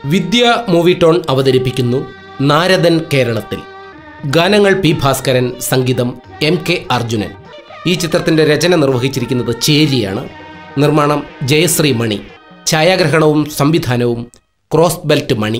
വിദ്യ movie tone അവതരിപ്പിക്കുന്നു നാരദൻ കേരളത്തിൽ ഗാനങ്ങൾ പി ഭാസ്കരൻ സംഗീതം എം കെ അർജുനൻ ഈ ചിത്രത്തിന്റെ രചന നിർവഹിച്ചിരിക്കുന്നത് ചേരിയാണ് നിർമ്മാണം ജയശ്രീ മണി ഛായാഗ്രഹണവും സംവിധാനവും ക്രോസ് ബെൽറ്റ് മണി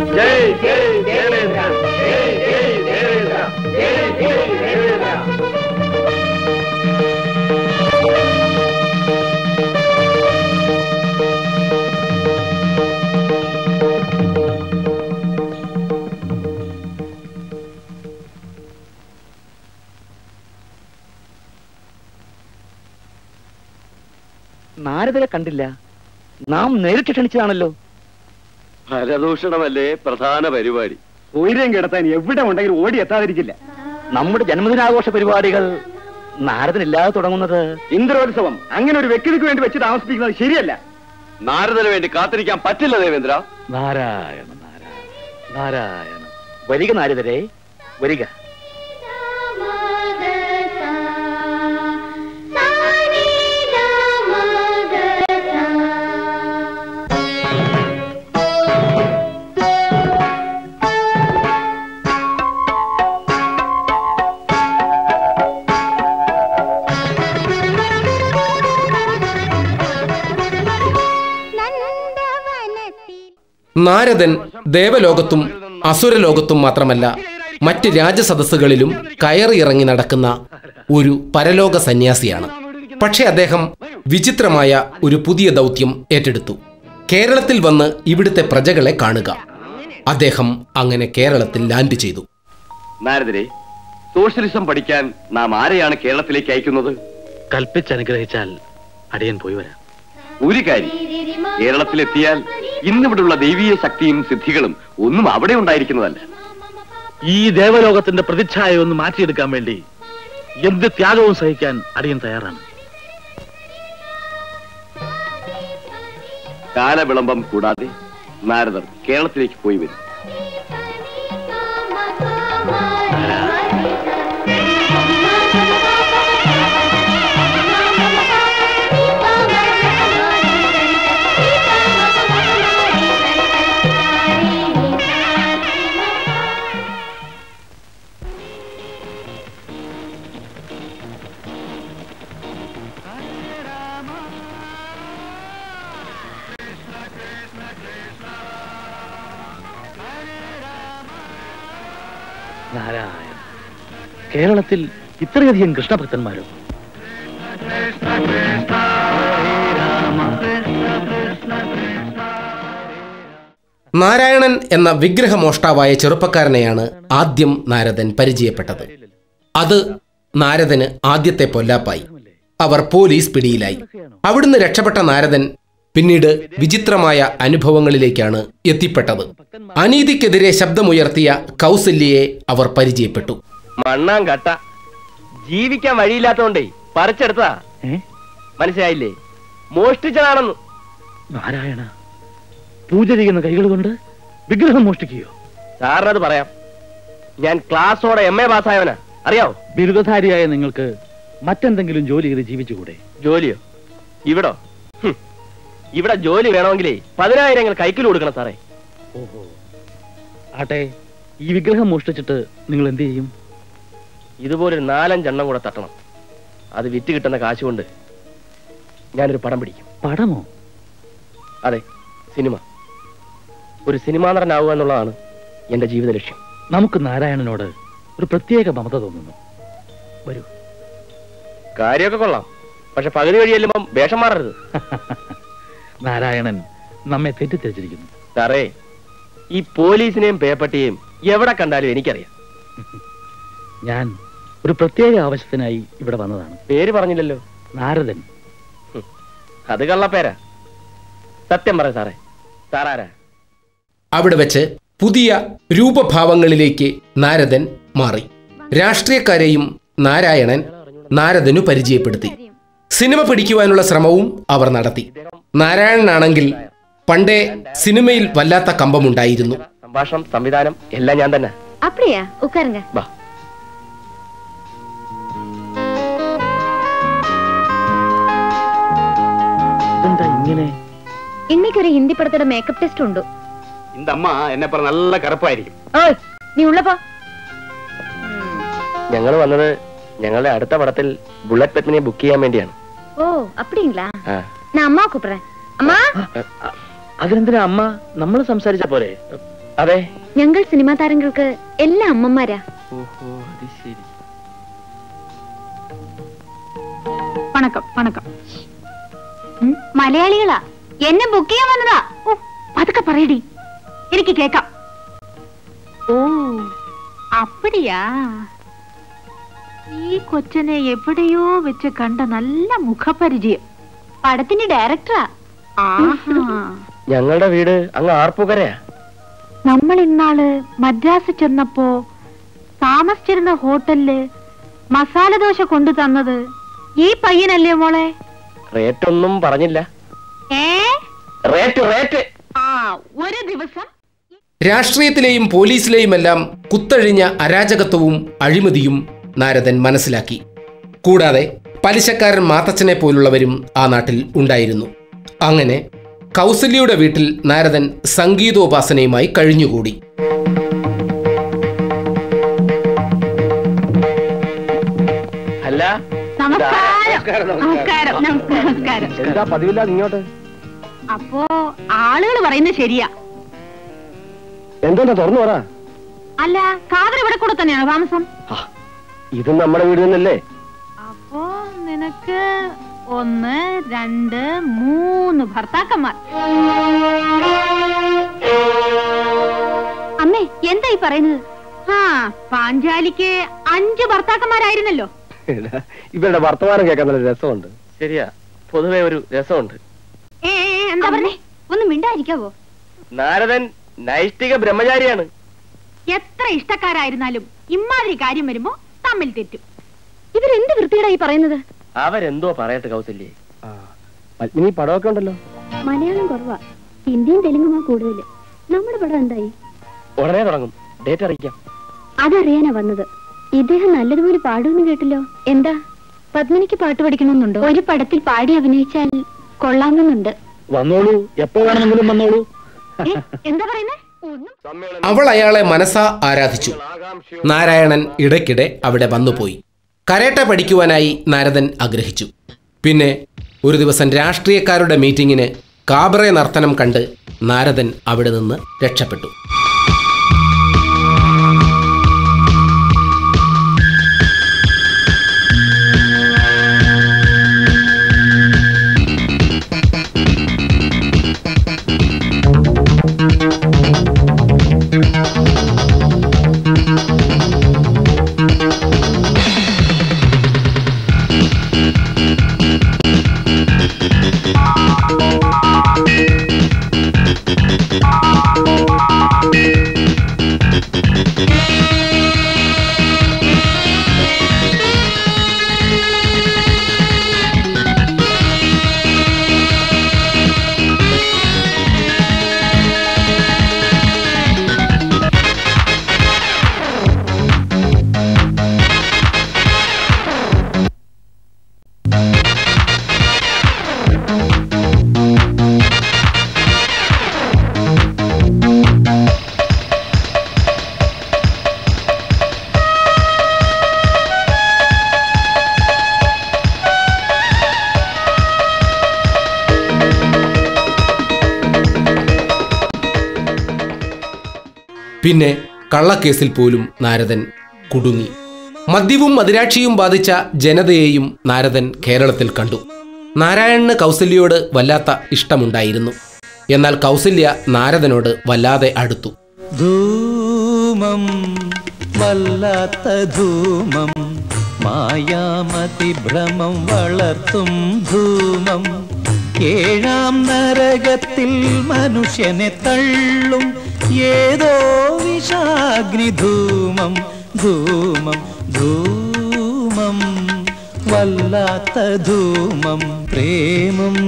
നാരദരെ കണ്ടില്ല നാം നേരിട്ട് ക്ഷണിച്ചതാണല്ലോ ഫലദൂഷണമല്ലേ പ്രധാന പരിപാടി ഉയരം കിടത്താൻ എവിടെ ഉണ്ടെങ്കിലും ഓടി എത്താതിരിക്കില്ല നമ്മുടെ ജന്മദിനാഘോഷ പരിപാടികൾ നാരദനില്ലാതെ തുടങ്ങുന്നത് ഇന്ദ്രോത്സവം അങ്ങനെ ഒരു വ്യക്തിക്ക് വേണ്ടി വെച്ച് താമസിപ്പിക്കുന്നത് ശരിയല്ല നാരദന് വേണ്ടി കാത്തിരിക്കാൻ പറ്റില്ല ദേവേന്ദ്ര നാരായണ നാരായണ നാരായണ വരിക നാരദരെ വരിക നാരദൻ ദേവലോകത്തും അസുരലോകത്തും മാത്രമല്ല മറ്റ് രാജസദസ്സുകളിലും കയറിയിറങ്ങി നടക്കുന്ന ഒരു പരലോക സന്യാസിയാണ് പക്ഷേ അദ്ദേഹം വിചിത്രമായ ഒരു പുതിയ ദൗത്യം ഏറ്റെടുത്തു കേരളത്തിൽ വന്ന് ഇവിടുത്തെ പ്രജകളെ കാണുക അദ്ദേഹം അങ്ങനെ കേരളത്തിൽ ലാൻഡ് ചെയ്തു നാരദരെ സോഷ്യലിസം പഠിക്കാൻ നാം ആരെയാണ് കേരളത്തിലേക്ക് അയക്കുന്നത് കൽപ്പിച്ചനുഗ്രഹിച്ചാൽ അടിയൻ പോയി വരാം ഒരു കാര്യം കേരളത്തിലെത്തിയാൽ ഇന്നിവിടുള്ള ദൈവീയ ശക്തിയും സിദ്ധികളും ഒന്നും അവിടെ ഉണ്ടായിരിക്കുന്നതല്ല ഈ ദേവലോകത്തിന്റെ പ്രതിച്ഛായ ഒന്ന് മാറ്റിയെടുക്കാൻ വേണ്ടി എന്ത് ത്യാഗവും സഹിക്കാൻ അടിയൻ തയ്യാറാണ് കാലവിളംബം കൂടാതെ നാരദർ കേരളത്തിലേക്ക് പോയി വരും നാരായണ കേരളത്തിൽ ഇത്രയധികം കൃഷ്ണഭക്തന്മാരോ നാരായണൻ എന്ന വിഗ്രഹമോഷ്ടാവായ ചെറുപ്പക്കാരനെയാണ് ആദ്യം നാരദൻ പരിചയപ്പെട്ടത് അത് നാരദന് ആദ്യത്തെ പൊല്ലാപ്പായി അവർ പോലീസ് പിടിയിലായി അവിടുന്ന് രക്ഷപ്പെട്ട നാരദൻ പിന്നീട് വിചിത്രമായ അനുഭവങ്ങളിലേക്കാണ് എത്തിപ്പെട്ടത് അനീതിക്കെതിരെ ശബ്ദമുയർത്തിയ കൗസല്യയെ അവർ പരിചയപ്പെട്ടു മണ്ണാൻ കട്ട ജീവിക്കാൻ വഴിയില്ലാത്തോണ്ടേ പറിച്ചെടുത്തതാ ഏ മനസ്സിലായില്ലേ മോഷ്ടിച്ചതാണെന്ന് നാരായണ പൂജ ചെയ്യുന്ന കൈകൾ കൊണ്ട് വിഗ്രഹം മോഷ്ടിക്കുകയോ സാറിനത് പറയാം ഞാൻ ക്ലാസ്സോടെ എം എ പാസ്സായവനാ അറിയാവോ ബിരുദധാരിയായ നിങ്ങൾക്ക് മറ്റെന്തെങ്കിലും ജോലി ചെയ്ത് ജീവിച്ചുകൂടെ ജോലിയോ ഇവിടോ ഹും. ഇവിടെ ജോലി വേണമെങ്കിലേ പതിനായിരങ്ങൾ കൈക്കിൽ കൊടുക്കണം സാറേ ഓഹോ ആട്ടെ ഈ വിഗ്രഹം മോഷ്ടിച്ചിട്ട് നിങ്ങൾ എന്ത് ചെയ്യും ഇതുപോലൊരു നാലഞ്ചെണ്ണം കൂടെ തട്ടണം അത് വിറ്റ് കിട്ടുന്ന കാശ് കൊണ്ട് ഞാനൊരു പടം പിടിക്കും പടമോ അതെ സിനിമ ഒരു സിനിമാ നടനാവുക എന്നുള്ളതാണ് എന്റെ ജീവിത ലക്ഷ്യം നമുക്ക് നാരായണനോട് ഒരു പ്രത്യേക മമത തോന്നുന്നു വരൂ കാര്യമൊക്കെ കൊള്ളാം പക്ഷെ പകുതി വഴി ചെല്ലുമ്പം വേഷം മാറരുത് നാരായണൻ നമ്മെ തെറ്റിദ്ധരിച്ചിരിക്കുന്നു സാറേ ഈ പോലീസിനെയും പേപ്പട്ടിയെയും എവിടെ കണ്ടാലും എനിക്കറിയാം ഞാൻ ഒരു പ്രത്യേക ആവശ്യത്തിനായി ഇവിടെ വന്നതാണ് പേര് പറഞ്ഞില്ലല്ലോ നാരദൻ അത് കള്ളപ്പേരാ സത്യം പറ സാറേ സാറാരാ അവിടെ വെച്ച് പുതിയ രൂപഭാവങ്ങളിലേക്ക് നാരദൻ മാറി രാഷ്ട്രീയക്കാരെയും നാരായണൻ നാരദനു പരിചയപ്പെടുത്തി സിനിമ പിടിക്കുവാനുള്ള ശ്രമവും അവർ നടത്തി നാരായണനാണെങ്കിൽ പണ്ടേ സിനിമയിൽ വല്ലാത്ത കമ്പമുണ്ടായിരുന്നു സംഭാഷണം സംവിധാനം എല്ലാം ഞാൻ തന്നെ அப்படியா உட்காருங்க വാ ഇതെന്താ ഇങ്ങനെ இன்னைக்கு ஒரு ஹிந்தி படத்தோட மேக்கப் டெஸ்ட் உண்டு இந்த அம்மா என்ன பண்ண நல்ல கருப்பாയിരിക്കും ഓയ് നീ ഉള്ളപ്പോ ഞങ്ങൾ വന്നത് ഞങ്ങളുടെ അടുത്ത പടത്തിൽ ബുള്ളറ്റ് പെറ്റിനെ ബുക്ക് ചെയ്യാൻ വേണ്ടിയാണ് ഓ அப்படிங்களா ആ. நான் அம்மா கூப்பிடுறேன் அம்மா അതിനെന്തിനാ അമ്മ നമ്മൾ സംസാരിച്ച പോരെ അതെ ഞങ്ങൾ സിനിമാ താരങ്ങൾക്ക് എല്ലാ അമ്മമാരാ ഓഹോ അത് ശരി വണക്കം വണക്കം ഉം, മലയാളികളാ എന്നെ ബുക്ക് ചെയ്യാൻ വന്നതാ ഓ പതുക്കെ പറയടി എനിക്ക് കേക്കാം ഓ അപ്പടിയാ ഈ കൊച്ചനെ എവിടെയോ വെച്ച് കണ്ട നല്ല മുഖപരിചയം പടത്തിന്റെ ഡയറക്ടറാ ഞങ്ങളുടെ വീട് അങ്ങ് ആർപ്പുകരയാ നമ്മൾ ഇന്നാള് മദ്രാസ് ചെന്നപ്പോ താമസിച്ചിരുന്ന ഹോട്ടലില് മസാല ദോശ കൊണ്ടു തന്നത് ഈ പയ്യനല്ലേ മോളെ റേറ്റ് ഒന്നും പറഞ്ഞില്ല ഏ റേറ്റ് റേറ്റ് ആ ഒരു ദിവസം രാഷ്ട്രീയത്തിലെയും പോലീസിലെയുമെല്ലാം കുത്തഴിഞ്ഞ അരാജകത്വവും അഴിമതിയും നാരദൻ മനസ്സിലാക്കി കൂടാതെ പലിശക്കാരൻ മാത്തച്ഛനെ പോലുള്ളവരും ആ നാട്ടിൽ ഉണ്ടായിരുന്നു അങ്ങനെ കൗസല്യയുടെ വീട്ടിൽ നാരദൻ സംഗീതോപാസനയുമായി കഴിഞ്ഞുകൂടി അല്ല നമസ്കാരം നമസ്കാരം നമസ്കാരം എന്താ പതിവില്ലാതെ ഇങ്ങോട്ട് അപ്പോ ആളുകൾ പറയുന്നത് ശരിയാ എന്തോന്നാ തുറന്നു പറ അല്ല കാതർ ഇവിടെ കൂടെ തന്നെയാണോ താമസം ആ, ഇത് നമ്മുടെ വീട് തന്നെയല്ലേ അപ്പോ നിനക്ക് ഒന്ന് രണ്ട് മൂന്ന് ഭർത്താക്കന്മാർ അമ്മേ എന്താ ഈ പറയുന്നത് ആ പാഞ്ചാലിക്ക് അഞ്ച് ഭർത്താക്കന്മാരായിരുന്നല്ലോ ഇവരുടെ വർത്തമാനം കേൾക്കാൻ നല്ല രസമുണ്ട് ശരിയാ പൊതുവെ ഒരു രസമുണ്ട് ഏ ഏ, എന്താ പറഞ്ഞേ ഒന്ന് മിണ്ടായിരിക്കാവോ നാരദൻ നൈഷ്ഠിക ബ്രഹ്മചാരിയാണ് എത്ര ഇഷ്ടക്കാരായിരുന്നാലും ഇമ്മാതിരി കാര്യം വരുമ്പോ തമ്മിൽ തെറ്റും ഇവരെന്ത് വൃത്തിയുടെ പറയുന്നത് അവരെന്തോ പറയട്ടെ കൗസല്യേ പത്മിനി പടമൊക്കെ ഉണ്ടല്ലോ മലയാളം കുറവാ ഹിന്ദിയും തെലുങ്കുമാ കൂടുതൽ നമ്മുടെ പടം എന്തായി ഉടനെ തുടങ്ങും ഡേറ്റ് അറിയിക്കാം അതറിയാനാ വന്നത് ഇദ്ദേഹം നല്ലതുപോലെ പാടുമെന്ന് കേട്ടല്ലോ എന്താ പത്മിനിക്ക് പാട്ട് പഠിക്കണമെന്നുണ്ടോ ഒരു പടത്തിൽ പാടി അഭിനയിച്ചാൽ കൊള്ളാമെന്നുണ്ട് വന്നോളൂ എപ്പോ വേണമെങ്കിലും വന്നോളൂ ഏ, എന്താ പറയുന്നേ ഒന്നും അവൾ അയാളെ മനസ്സാ ആരാധിച്ചു നാരായണൻ ഇടയ്ക്കിടെ അവിടെ വന്നുപോയി കരാട്ട പഠിക്കുവാനായി നാരദൻ ആഗ്രഹിച്ചു പിന്നെ ഒരു ദിവസം രാഷ്ട്രീയക്കാരുടെ മീറ്റിങ്ങിന് കാബറെ നർത്തനം കണ്ട് നാരദൻ അവിടെ നിന്ന് രക്ഷപ്പെട്ടു പിന്നെ കള്ളക്കേസിൽ പോലും നാരദൻ കുടുങ്ങി മദ്യവും മദിരാക്ഷിയും ബാധിച്ച ജനതയെയും നാരദൻ കേരളത്തിൽ കണ്ടു നാരായണന് കൗസല്യയോട് വല്ലാത്ത ഇഷ്ടമുണ്ടായിരുന്നു എന്നാൽ കൗസല്യ നാരദനോട് വല്ലാതെ അടുത്തു ധൂമം വല്ലാത്ത ധൂമം മായാമതി ഭ്രമം വളർത്തും ധൂമം ഏഴാം നരകത്തിൽ മനുഷ്യനെ തള്ളും ഏതോ വിഷാഗ്നി ധൂമം ധൂമം ധൂമം വല്ലാത്ത ധൂമം പ്രേമം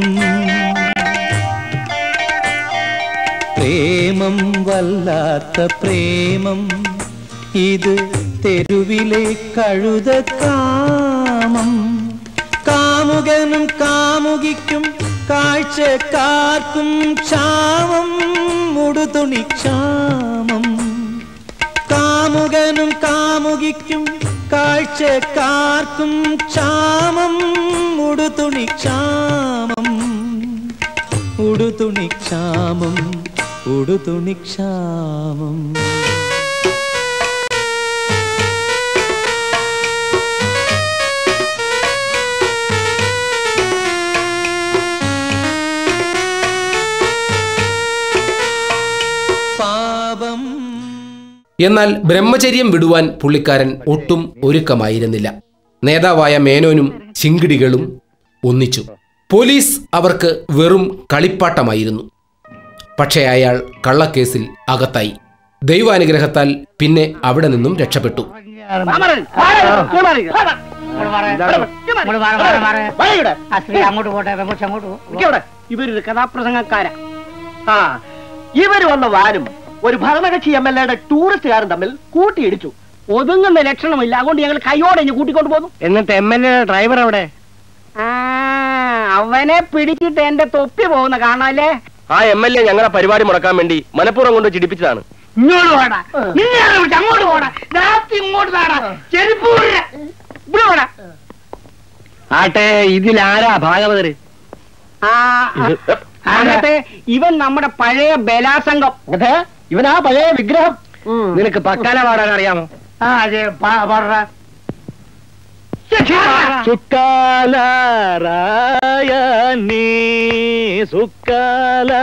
പ്രേമം വല്ലാത്ത പ്രേമം ഇത് തെരുവിലെ കഴുത കാമം കാമുകനും കാമുകിക്കും കാഴ്ചക്കാർക്കും ക്ഷാമം മുടുതുണി ക്ഷാമം കാമുകനും കാമുകിക്കും കാഴ്ചക്കാർക്കും ക്ഷാമം ഉടുതുണി ക്ഷാമം ഉടുതുണി ക്ഷാമം ഉടുതുണി ക്ഷാമം പാപം എന്നാൽ ബ്രഹ്മചര്യം വിടുവാൻ പുള്ളിക്കാരൻ ഒട്ടും ഒരുക്കമായിരുന്നില്ല നേതാവായ മേനോനും ചിങ്കിടികളും ഒന്നിച്ചു പോലീസ് അവർക്ക് വെറും കളിപ്പാട്ടമായിരുന്നു പക്ഷേ അയാൾ കള്ളക്കേസിൽ അകത്തായി ദൈവാനുഗ്രഹത്താൽ പിന്നെ അവിടെ നിന്നും രക്ഷപ്പെട്ടു അങ്ങോട്ട് പോട്ടെ പെങ്കൊച്ച് അങ്ങോട്ട് പോ. ഇവരൊരു കഥാപ്രസംഗക്കാരാ ആ ഇവര് വന്ന വാനും ഒരു ഭരണകക്ഷി എം എൽ എയുടെ ടൂറിസ്റ്റുകാരും തമ്മിൽ കൂട്ടിയിടിച്ചു ഒതുങ്ങുന്ന ലക്ഷണമില്ല അതുകൊണ്ട് ഞങ്ങൾ കൈയോടെ ഇഞ്ഞ് കൂട്ടിക്കൊണ്ട് പോന്നു എന്നിട്ട് എം എൽ എ ഡ്രൈവർ അവിടെ ആ അവനെ പിടിച്ചിട്ട് എന്റെ തൊപ്പി പോകുന്ന കാണാല്ലേ ആ എം എൽ എ ഞങ്ങളെ പരിപാടി മുടക്കാൻ വേണ്ടി മനഃപൂർവ്വം കൊണ്ട് ചിടിപ്പിച്ചതാണ് ഇങ്ങോട്ട് പോടാ നിന്നെ ആരാ വിളിച്ചത്? അങ്ങോട്ട് പോടാ രാത്രി ഇങ്ങോട്ട് താടാ ചെരുപ്പ് ഊരിടാ. ഇവിടെ പോടാ ആട്ടെ ഇതിലാരാ ഭാഗവതര് ആ അങ്ങനത്തെ ഇവൻ നമ്മുടെ പഴയ ബലാസംഘം ഇവനാ പഴയ വിഗ്രഹം നിനക്ക് പക്കാല പാടാൻ അറിയാമോ ആ അതെ പാട സുക്കാല രായണി സുക്കാല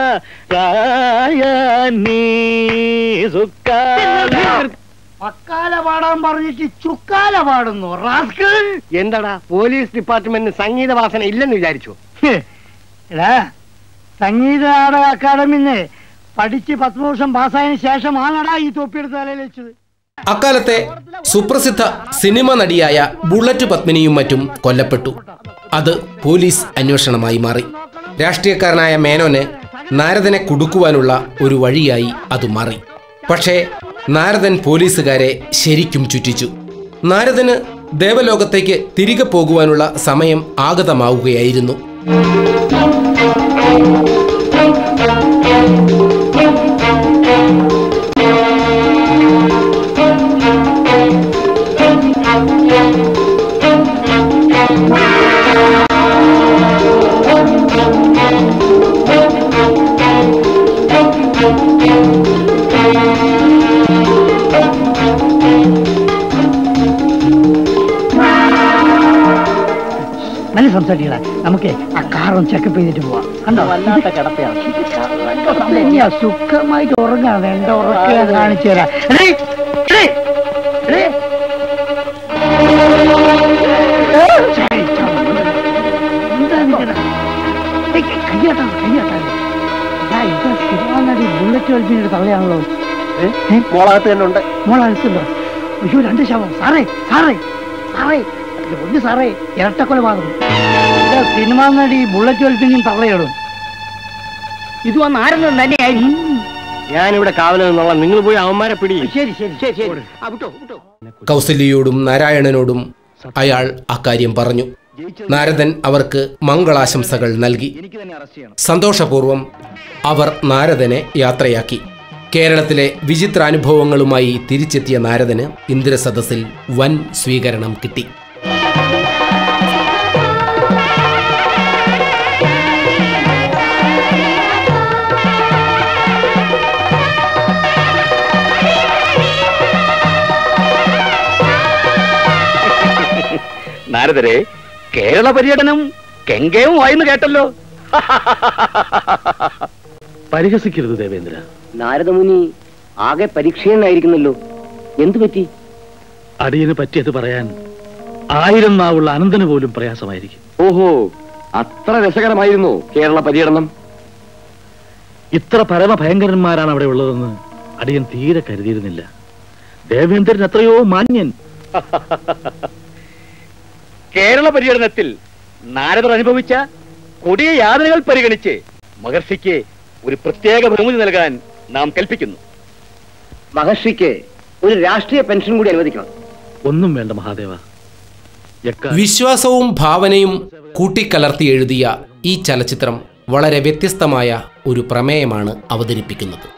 രായണി സുക്കാല പക്കാല പാടാൻ പറഞ്ഞിട്ട് ചുക്കാല പാടുന്നു റാസ്കൾ എന്താടാ പോലീസ് ഡിപ്പാർട്ട്മെന്റിന് സംഗീത വാസന ഇല്ലെന്ന് വിചാരിച്ചു എടാ സംഗീത നാടക അക്കാദമിന്ന് പഠിച്ച് പത്ത് വർഷം പാസ്സായതിനു ശേഷമാണടാ ഈ തൊപ്പിയെടുത്ത് തലയിൽ വെച്ചത് അക്കാലത്തെ സുപ്രസിദ്ധ സിനിമ നടിയായ ബുള്ളറ്റ് പത്മിനിയും മറ്റും കൊല്ലപ്പെട്ടു അത് പോലീസ് അന്വേഷണമായി മാറി രാഷ്ട്രീയക്കാരനായ മേനോന് നാരദനെ കുടുക്കുവാനുള്ള ഒരു വഴിയായി അത് മാറി പക്ഷേ നാരദൻ പോലീസുകാരെ ശരിക്കും ചുറ്റിച്ചു നാരദന് ദേവലോകത്തേക്ക് തിരികെ പോകുവാനുള്ള സമയം ആഗതമാവുകയായിരുന്നു നല്ല സംസാരിക്കടാ നമുക്ക് ആ കാറൊന്ന് ചെക്കപ്പ് ചെയ്തിട്ട് പോവാം കണ്ടോ വല്ലാത്ത കിടപ്പയാണ് സുഖമായിട്ട് ഉറങ്ങാണ് എന്റെ ഉറക്കെ കാണിച്ചു തരാം എടീ, എടീ, എടീ. ഛേ, ഛെ, എന്താ നിക്കണെ? ഏയ്, കയ്യാട്ടാ കയ്യാട്ടാ ഇതാ ഇതാ സിനിമ നടി ബുള്ളറ്റ് വലിപ്പിന്റെ തള്ളയാണല്ലോ മോളകത്ത് തന്നെ ഉണ്ട് മോളടുത്തുണ്ടോ അയ്യോ രണ്ട് ശവം സാറേ സാറേ സാറേ ഇത് ഒന്ന് സാറേ ഇരട്ടക്കൊലപാതകം ഇതാ സിനിമ നടി ബുള്ളറ്റ് വലിപ്പിനും തള്ളയിടും ഇത് വന്ന് ആരെന്നും തന്നെയായിരുന്നു ഞാനിവിടെ കാവലിൽ നിന്നുള്ള നിങ്ങൾ പോയി അവന്മാരെ പിടി ശരി ശരി ശരി ശരി ആ വിട്ടോ വിട്ടോ കൗസല്യയോടും നാരായണനോടും അയാൾ അക്കാര്യം പറഞ്ഞു നാരദൻ അവർക്ക് മംഗളാശംസകൾ നൽകി സന്തോഷപൂർവം അവർ നാരദനെ യാത്രയാക്കി കേരളത്തിലെ വിചിത്രാനുഭവങ്ങളുമായി തിരിച്ചെത്തിയ നാരദന് ഇന്ദ്രസദസ്സിൽ വൻ സ്വീകരണം കിട്ടി നാരദരെ കേരള പര്യടനം കെങ്കേവും ആയെന്ന് കേട്ടല്ലോ പരിഹസിക്കരുത് ദേവേന്ദ്ര നാരദമുനി ആകെ പരീക്ഷണായിരിക്കുന്നല്ലോ എന്തു പറ്റി അടിയന് പറ്റിയത് പറയാൻ ആയിരം നാവുള്ള അനന്തന് പോലും പ്രയാസമായിരിക്കും ഓഹോ അത്ര രസകരമായിരുന്നു കേരള പര്യടനം ഇത്ര പരമഭയങ്കരന്മാരാണ് അവിടെ ഉള്ളതെന്ന് അടിയൻ തീരെ കരുതിയിരുന്നില്ല ദേവേന്ദ്രൻ എത്രയോ മാന്യൻ കേരള പര്യടനത്തിൽ നാരദർ അനുഭവിച്ച കൊടിയ യാതനകൾ പരിഗണിച്ച് മഹർഷിക്ക് ഒരു പ്രത്യേക ബഹുമതി നൽകാൻ നാം കൽപ്പിക്കുന്നു മഹർഷിക്ക് ഒരു രാഷ്ട്രീയ പെൻഷൻ കൂടി അനുവദിക്കണം ഒന്നും വേണ്ട മഹാദേവ എക്കാ- വിശ്വാസവും ഭാവനയും കൂട്ടിക്കലർത്തി എഴുതിയ ഈ ചലച്ചിത്രം വളരെ വ്യത്യസ്തമായ ഒരു പ്രമേയമാണ് അവതരിപ്പിക്കുന്നത്